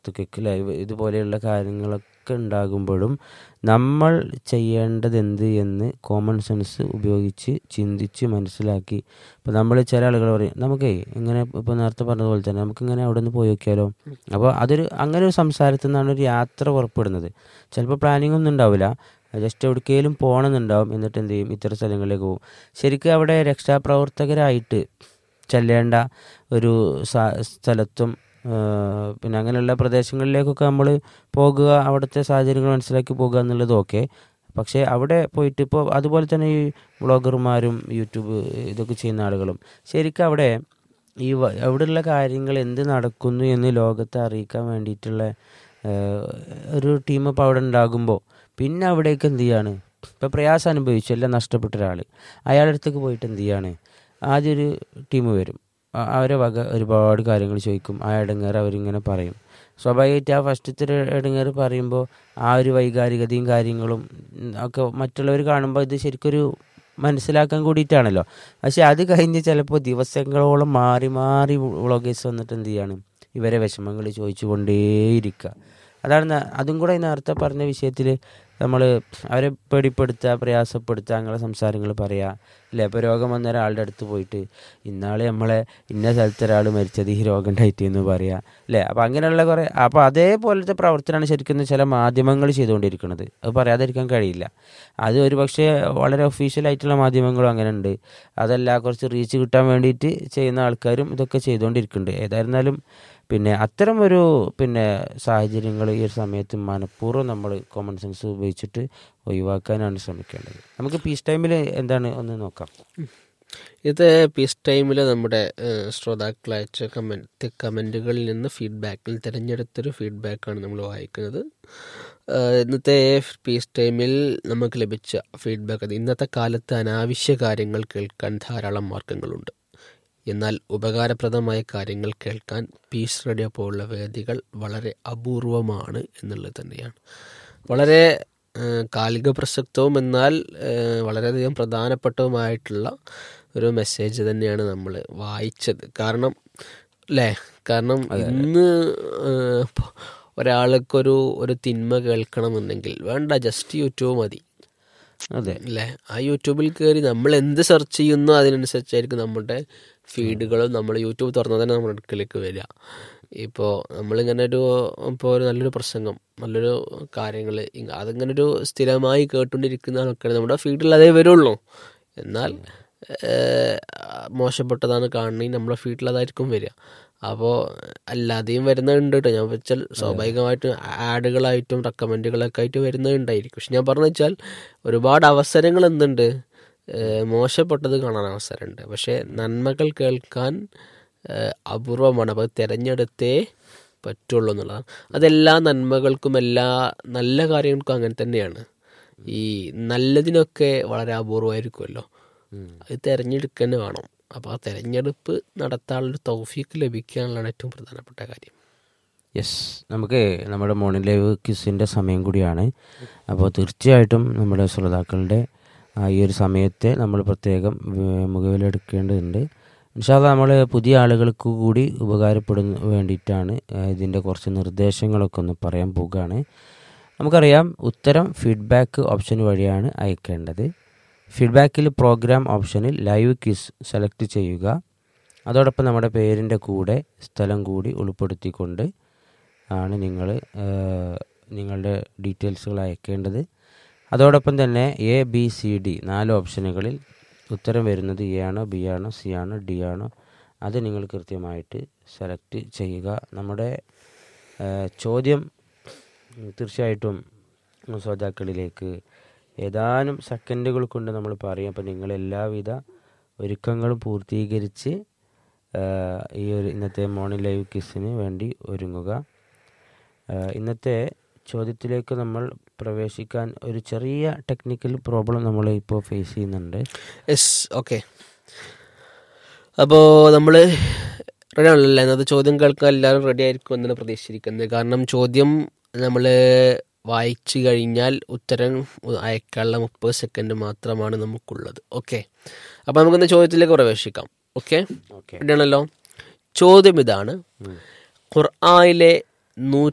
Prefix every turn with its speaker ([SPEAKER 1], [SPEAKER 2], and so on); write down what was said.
[SPEAKER 1] പുറത്തേക്ക് ലൈവ് ഇതുപോലെയുള്ള കാര്യങ്ങളൊക്കെ ഉണ്ടാകുമ്പോഴും നമ്മൾ ചെയ്യേണ്ടത് എന്ത് എന്ന് കോമൺ സെൻസ് ഉപയോഗിച്ച് ചിന്തിച്ച് മനസ്സിലാക്കി ഇപ്പോൾ നമ്മൾ ചില ആളുകൾ പറയും നമുക്കേ ഇങ്ങനെ ഇപ്പോൾ നേരത്തെ പറഞ്ഞതുപോലെ തന്നെ നമുക്കിങ്ങനെ അവിടെ നിന്ന് പോയി നോക്കിയാലോ അപ്പോൾ അതൊരു അങ്ങനെ ഒരു സംസാരത്തിൽ നിന്നാണ് ഒരു യാത്ര പുറപ്പെടുന്നത് ചിലപ്പോൾ പ്ലാനിംഗ് ഒന്നും ഉണ്ടാവില്ല ജസ്റ്റ് എവിടേക്കെങ്കിലും പോകണമെന്നുണ്ടാവും എന്നിട്ട് എന്ത് ചെയ്യും ഇത്തരം സ്ഥലങ്ങളിലേക്ക് പോകും ശരിക്കും അവിടെ രക്ഷാപ്രവർത്തകരായിട്ട് ചെല്ലേണ്ട ഒരു സ- സ്ഥലത്തും ആ, പിന്നെ അങ്ങനെയുള്ള പ്രദേശങ്ങളിലേക്കൊക്കെ നമ്മൾ പോകുക അവിടുത്തെ സാഹചര്യങ്ങൾ മനസ്സിലാക്കി പോകുക എന്നുള്ളത് ഓക്കെ പക്ഷേ അവിടെ പോയിട്ട് ഇപ്പോൾ അതുപോലെ തന്നെ ഈ വ്ളോഗർമാരും യൂട്യൂബ് ഇതൊക്കെ ചെയ്യുന്ന ആളുകളും ശരിക്കും അവിടെ ഈ വ- അവിടെയുള്ള കാര്യങ്ങൾ എന്ത് നടക്കുന്നു എന്ന് ലോകത്തെ അറിയിക്കാൻ വേണ്ടിയിട്ടുള്ള ഏഹ്, ഒരു ടീം ഇപ്പോൾ അവിടെ ഉണ്ടാകുമ്പോൾ പിന്നെ അവിടേക്ക് എന്ത് ചെയ്യാണ് ഇപ്പോൾ പ്രയാസം അനുഭവിച്ചു എല്ലാം നഷ്ടപ്പെട്ട ഒരാൾ അയാളുടെ അടുത്തേക്ക് പോയിട്ട് എന്ത് ചെയ്യാണ് ആദ്യം ഒരു ടീം വരും ആ- അവരെ വക ഒരുപാട് കാര്യങ്ങൾ ചോദിക്കും ആ ഇടങ്ങേറ് അവരിങ്ങനെ പറയും സ്വാഭാവികമായിട്ട് ആ ഫസ്റ്റത്തെ ഒരു ഇടങ്ങേറ് പറയുമ്പോൾ ആ ഒരു വൈകാരികതയും കാര്യങ്ങളും ഉം, ഒക്കെ മറ്റുള്ളവർ കാണുമ്പോൾ ഇത് ശരിക്കൊരു മനസ്സിലാക്കാൻ കൂടിയിട്ടാണല്ലോ പക്ഷെ അത് കഴിഞ്ഞ് ചിലപ്പോൾ ദിവസങ്ങളോളം മാറി മാറി വ്ളോഗേഴ്സ് വന്നിട്ട് എന്ത് ചെയ്യാണ് ഇവരെ വിഷമങ്ങൾ ചോദിച്ചു കൊണ്ടേയിരിക്കുക അതാണ് ന- അതും കൂടെ ഈ നേരത്തെ പറഞ്ഞ വിഷയത്തിൽ നമ്മൾ അവരെ പേടിപ്പെടുത്തുക പ്രയാസപ്പെടുത്തുക അങ്ങനെ സംസാരങ്ങൾ പറയുക അല്ലേ ഇപ്പോൾ രോഗം വന്ന ഒരാളുടെ അടുത്ത് പോയിട്ട് ഇന്നാളെ നമ്മളെ ഇന്ന സ്ഥലത്ത് ഒരാൾ മരിച്ചത് ഈ രോഗം ഉണ്ടായിട്ട് എന്ന് പറയുക അല്ലേ അപ്പോൾ അങ്ങനെയുള്ള കുറേ അപ്പോൾ അതേപോലത്തെ പ്രവർത്തനമാണ് ശരിക്കും ചില മാധ്യമങ്ങൾ ചെയ്തുകൊണ്ടിരിക്കുന്നത് അത് പറയാതിരിക്കാൻ കഴിയില്ല അത് ഒരു പക്ഷേ വളരെ ഒഫീഷ്യൽ ആയിട്ടുള്ള മാധ്യമങ്ങളും അങ്ങനെ ഉണ്ട് അതല്ല കുറച്ച് റീച്ച് കിട്ടാൻ വേണ്ടിയിട്ട് ചെയ്യുന്ന ആൾക്കാരും ഇതൊക്കെ ചെയ്തുകൊണ്ടിരിക്കുന്നുണ്ട് ഏതായിരുന്നാലും പിന്നെ അത്തരം ഒരു പിന്നെ സാഹചര്യങ്ങൾ ഈ ഒരു സമയത്ത് മനഃപൂർവ്വം നമ്മൾ കോമൺ സെൻസ് ഉപയോഗിച്ചിട്ട് ഒഴിവാക്കാനാണ് ശ്രമിക്കേണ്ടത് നമുക്ക് പീസ് ടൈമിൽ എന്താണ് ഒന്ന് നോക്കാം
[SPEAKER 2] ഇത് പീസ് ടൈമിൽ നമ്മുടെ ഏഹ്, ശ്രോതാക്കൾ അയച്ച കമൻറ്റ് കമൻറ്റുകളിൽ നിന്ന് ഫീഡ്ബാക്കിൽ തിരഞ്ഞെടുത്തൊരു ഫീഡ്ബാക്കാണ് നമ്മൾ വായിക്കുന്നത് ഏഹ്, ഇന്നത്തെ പീസ് ടൈമിൽ നമുക്ക് ലഭിച്ച ഫീഡ്ബാക്ക് അത് ഇന്നത്തെ കാലത്ത് അനാവശ്യ കാര്യങ്ങൾ കേൾക്കാൻ ധാരാളം മാർഗങ്ങളുണ്ട് എന്നാൽ ഉപകാരപ്രദമായ കാര്യങ്ങൾ കേൾക്കാൻ പീസ് റേഡിയോ പോലുള്ള വേദികൾ വളരെ അപൂർവമാണ് എന്നുള്ളത് തന്നെയാണ് വളരെ ഏഹ്, കാലിക പ്രസക്തവും എന്നാൽ ഏഹ്, വളരെയധികം പ്രധാനപ്പെട്ടതുമായിട്ടുള്ള ഒരു മെസ്സേജ് തന്നെയാണ് നമ്മൾ വായിച്ചത് കാരണം അല്ലേ കാരണം ഇന്ന് ഏഹ്, ഇപ്പൊ ഒരാൾക്കൊരു ഒരു തിന്മ കേൾക്കണമെന്നുണ്ടെങ്കിൽ വേണ്ട ജസ്റ്റ് യൂട്യൂബ് മതി
[SPEAKER 1] അതെ
[SPEAKER 2] അല്ലേ ആ യൂട്യൂബിൽ കയറി നമ്മൾ എന്ത് സെർച്ച് ചെയ്യുന്നു അതിനനുസരിച്ചായിരിക്കും നമ്മുടെ ഫീഡുകളും നമ്മൾ യൂട്യൂബ് തുറന്നാൽ തന്നെ നമ്മുടെ അടുക്കലേക്ക് വരിക ഇപ്പോൾ നമ്മളിങ്ങനെ ഒരു ഇപ്പോൾ ഒരു നല്ലൊരു പ്രസംഗം നല്ലൊരു കാര്യങ്ങൾ അതിങ്ങനെ ഒരു സ്ഥിരമായി കേട്ടുകൊണ്ടിരിക്കുന്ന ആൾക്കാർ നമ്മുടെ ഫീഡിൽ അതേ വരുള്ളൂ എന്നാൽ ഏഹ്, മോശപ്പെട്ടതാണ് കാണണമെങ്കിൽ നമ്മുടെ ഫീഡിൽ അതായിരിക്കും വരിക അപ്പോൾ അല്ലാതെയും വരുന്നുണ്ട് കേട്ടോ ഞാൻ വെച്ചാൽ സ്വാഭാവികമായിട്ടും ആഡുകളായിട്ടും റെക്കമെൻഡുകളൊക്കെ ആയിട്ട് വരുന്നുണ്ടായിരിക്കും പക്ഷെ ഞാൻ പറഞ്ഞു വെച്ചാൽ ഒരുപാട് അവസരങ്ങൾ എന്തുണ്ട് ഏഹ് മോശപ്പെട്ടത് കാണാൻ അവസരമുണ്ട് പക്ഷേ നന്മകൾ കേൾക്കാൻ ഏഹ് അപൂർവമാണ് അപ്പോൾ തിരഞ്ഞെടുത്തേ പറ്റുള്ളൂ എന്നുള്ളതാണ് അതെല്ലാ നന്മകൾക്കും എല്ലാ നല്ല കാര്യങ്ങൾക്കും അങ്ങനെ തന്നെയാണ് ഈ നല്ലതിനൊക്കെ വളരെ അപൂർവമായിരിക്കുമല്ലോ അത് തിരഞ്ഞെടുക്കുക തന്നെ വേണം അപ്പോൾ ആ തിരഞ്ഞെടുപ്പ് നടത്താനുള്ളൊരു തൗഫീക്ക് ലഭിക്കുക എന്നുള്ളതാണ് ഏറ്റവും പ്രധാനപ്പെട്ട കാര്യം
[SPEAKER 1] യെസ് നമുക്ക് നമ്മുടെ മോർണിംഗ് ലൈവ് ക്വിസിൻ്റെ സമയം കൂടിയാണ് അപ്പോൾ തീർച്ചയായിട്ടും നമ്മുടെ ശ്രോതാക്കളുടെ ആ ഈ ഒരു സമയത്തെ നമ്മൾ പ്രത്യേകം ഏഹ്, മുഖവിലെടുക്കേണ്ടതുണ്ട് ഇൻഷാല്ല നമ്മൾ പുതിയ ആളുകൾക്ക് കൂടി ഉപകാരപ്പെടുന്ന വേണ്ടിയിട്ടാണ് ഏഹ്, ഇതിൻ്റെ കുറച്ച് നിർദ്ദേശങ്ങളൊക്കെ ഒന്ന് പറയാൻ പോകുകയാണ് നമുക്കറിയാം ഉത്തരം ഫീഡ്ബാക്ക് ഓപ്ഷൻ വഴിയാണ് അയക്കേണ്ടത് ഫീഡ്ബാക്കിൽ പ്രോഗ്രാം ഓപ്ഷനിൽ ലൈവ് ക്വിസ് സെലക്ട് ചെയ്യുക അതോടൊപ്പം നമ്മുടെ പേരിൻ്റെ കൂടെ സ്ഥലം കൂടി ഉൾപ്പെടുത്തിക്കൊണ്ട് ആണ് നിങ്ങൾ നിങ്ങളുടെ ഡീറ്റെയിൽസുകൾ അയക്കേണ്ടത് അതോടൊപ്പം തന്നെ എ ബി സി ഡി നാല് ഓപ്ഷനുകളിൽ ഉത്തരം വരുന്നത് എ ആണോ ബി ആണോ സി ആണോ ഡി ആണോ അത് നിങ്ങൾ കൃത്യമായിട്ട് സെലക്ട് ചെയ്യുക നമ്മുടെ ആ, ചോദ്യം ഉം, തീർച്ചയായിട്ടും ശ്രോതാക്കളിലേക്ക് ഏതാനും സെക്കൻഡുകൾ കൊണ്ട് നമ്മൾ പറയും അപ്പോൾ നിങ്ങൾ എല്ലാവിധ ഒരുക്കങ്ങളും പൂർത്തീകരിച്ച് ആ, ഈ ഒരു ഇന്നത്തെ മോർണിംഗ് ലൈവ് കിസിന് വേണ്ടി ഒരുങ്ങുക ആ, ഇന്നത്തെ ചോദ്യത്തിലേക്ക് നമ്മൾ പ്രവേശിക്കാൻ ഒരു ചെറിയ ടെക്നിക്കൽ പ്രോബ്ലം നമ്മൾ ഇപ്പോൾ ഫേസ് ചെയ്യുന്നുണ്ട്
[SPEAKER 2] യെസ് ഓക്കെ അപ്പോൾ നമ്മൾ റെഡി ആണല്ലോ ഇന്നത്തെ ചോദ്യം കേൾക്കാൻ എല്ലാവരും റെഡി ആയിരിക്കും എന്നാണ് പ്രതീക്ഷിച്ചിരിക്കുന്നത് കാരണം ചോദ്യം നമ്മൾ വായിച്ചു കഴിഞ്ഞാൽ ഉത്തരം അയക്കാനുള്ള മുപ്പത് സെക്കൻഡ് മാത്രമാണ് നമുക്കുള്ളത് ഓക്കെ അപ്പോൾ നമുക്കിന്ന് ചോദ്യത്തിലേക്ക് പ്രവേശിക്കാം ഓക്കെ
[SPEAKER 1] ഓക്കെ
[SPEAKER 2] റെഡി ആണല്ലോ ചോദ്യം ഇതാണ് ഖുർആനിലെ